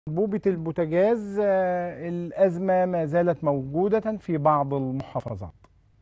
أنبوبة البوتاجاز آه، الأزمة ما زالت موجودة في بعض المحافظات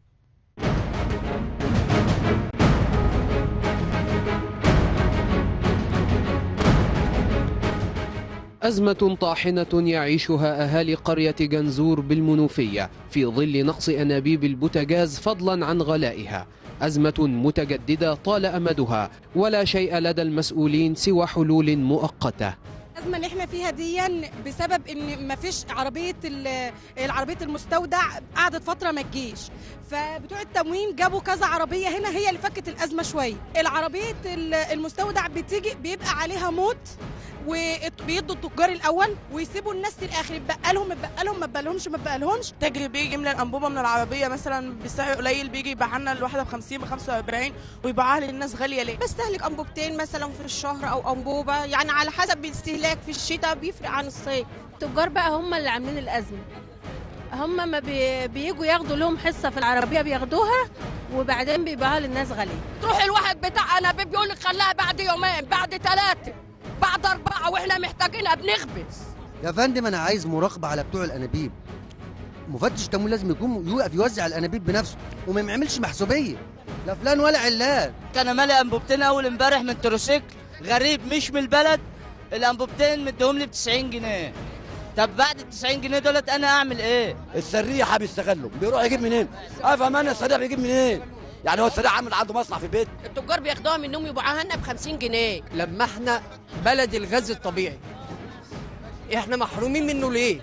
أزمة طاحنة يعيشها أهالي قرية جنزور بالمنوفية في ظل نقص أنابيب البوتاجاز فضلا عن غلائها أزمة متجددة طال أمدها ولا شيء لدى المسؤولين سوى حلول مؤقتة الازمه اللي احنا فيها دي بسبب ان ما فيش عربيه ال- العربيه المستودع قعدت فتره ما تجيش فبتوع التموين جابوا كذا عربيه هنا هي اللي فكت الازمه شويه العربيه ال- المستودع بتيجي بيبقى عليها موت وبيدوا التجار الاول ويسيبوا الناس للاخر يتبقى لهم يتبقى لهم ما يتبقى ما يتبقى لهمش تاجر بيجي يملى الانبوبه من العربيه مثلا بسعر قليل بيجي يبيعها لنا الواحده ب 50 ب 45 ويبيعها للناس غاليه ليه؟ بستهلك انبوبتين مثلا في الشهر او انبوبه يعني على حسب الاستهلاك في الشتاء بيفرق عن الصيف التجار بقى هم اللي عاملين الازمه هم ما بي... بيجوا ياخدوا لهم حصه في العربيه بياخدوها وبعدين بيبيعوها للناس غاليه تروح الواحد بتاع انابيب بيقول لك خليها بعد يومين بعد ثلاثه بعد اربعه واحنا محتاجينها بنخبز يا فندم انا عايز مراقبه على بتوع الانابيب مفتش تموين لازم يكون يوقف يوزع الانابيب بنفسه وما يعملش محسوبيه لا فلان ولا علان كان مالي انبوبتين اول امبارح من تروسيكل غريب مش من البلد الانبوبتين مديهم لي ب 90 جنيه طب بعد ال 90 جنيه دولت انا اعمل ايه؟ السريحه بيستغلوا بيروح يجيب منين؟ افهم انا السريح بيجيب منين؟ يعني هو السريح عامل عنده مصنع في البيت التجار بياخدوها منهم يبيعوها لنا ب 50 جنيه لما احنا بلد الغاز الطبيعي احنا محرومين منه ليه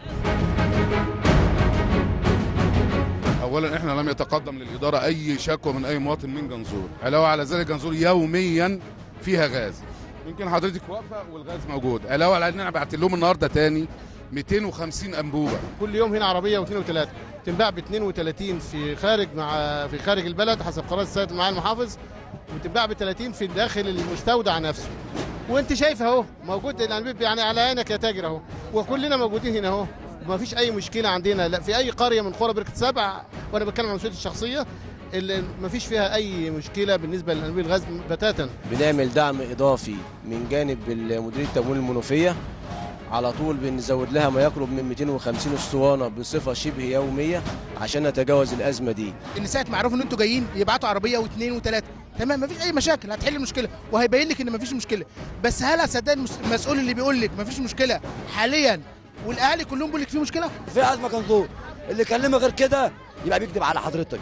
اولا احنا لم يتقدم للاداره اي شكوى من اي مواطن من جنزور علاوه على ذلك جنزور يوميا فيها غاز يمكن حضرتك واقفه والغاز موجود علاوه على ان انا بعت لهم النهارده تاني 250 انبوبه كل يوم هنا عربيه واثنين وثلاثه تنباع ب 32 في خارج مع في خارج البلد حسب قرار السيد معالي المحافظ وتنباع ب 30 في داخل المستودع نفسه وانت شايف اهو موجود الانابيب يعني على عينك يا تاجر اهو وكلنا موجودين هنا اهو ما فيش اي مشكله عندنا لا في اي قريه من قرى بركه سبع وانا بتكلم عن مسؤوليتي الشخصيه اللي ما فيش فيها اي مشكله بالنسبه لانابيب الغاز بتاتا بنعمل دعم اضافي من جانب مديريه التموين المنوفيه على طول بنزود لها ما يقرب من 250 اسطوانه بصفه شبه يوميه عشان نتجاوز الازمه دي ان ساعه ما عرفوا ان انتوا جايين يبعتوا عربيه واثنين وثلاثه تمام مفيش اي مشاكل هتحل المشكله وهيبين لك ان مفيش مشكله بس هل هصدق المس- المسؤول اللي بيقول لك مفيش مشكله حاليا والاهالي كلهم بيقول لك في مشكله في ازمه جنزور اللي كلمه غير كده يبقى بيكذب على حضرتك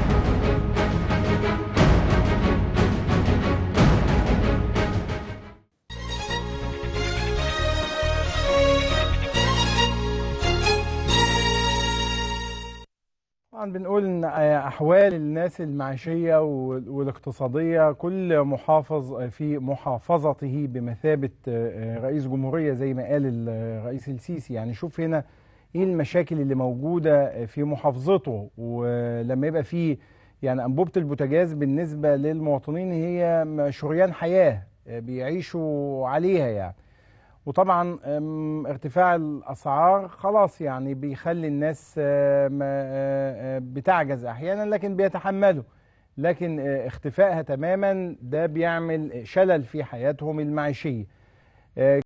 طبعا بنقول ان احوال الناس المعيشيه وال- والاقتصاديه كل محافظ في محافظته بمثابه رئيس جمهوريه زي ما قال الرئيس السيسي يعني شوف هنا ايه المشاكل اللي موجوده في محافظته ولما يبقى في يعني انبوبه البوتاجاز بالنسبه للمواطنين هي شريان حياه بيعيشوا عليها يعني وطبعا أم، ارتفاع الاسعار خلاص يعني بيخلي الناس آه، ما- آه، آه، بتعجز احيانا لكن بيتحملوا لكن آه، اختفائها تماما ده بيعمل شلل في حياتهم المعيشيه آه،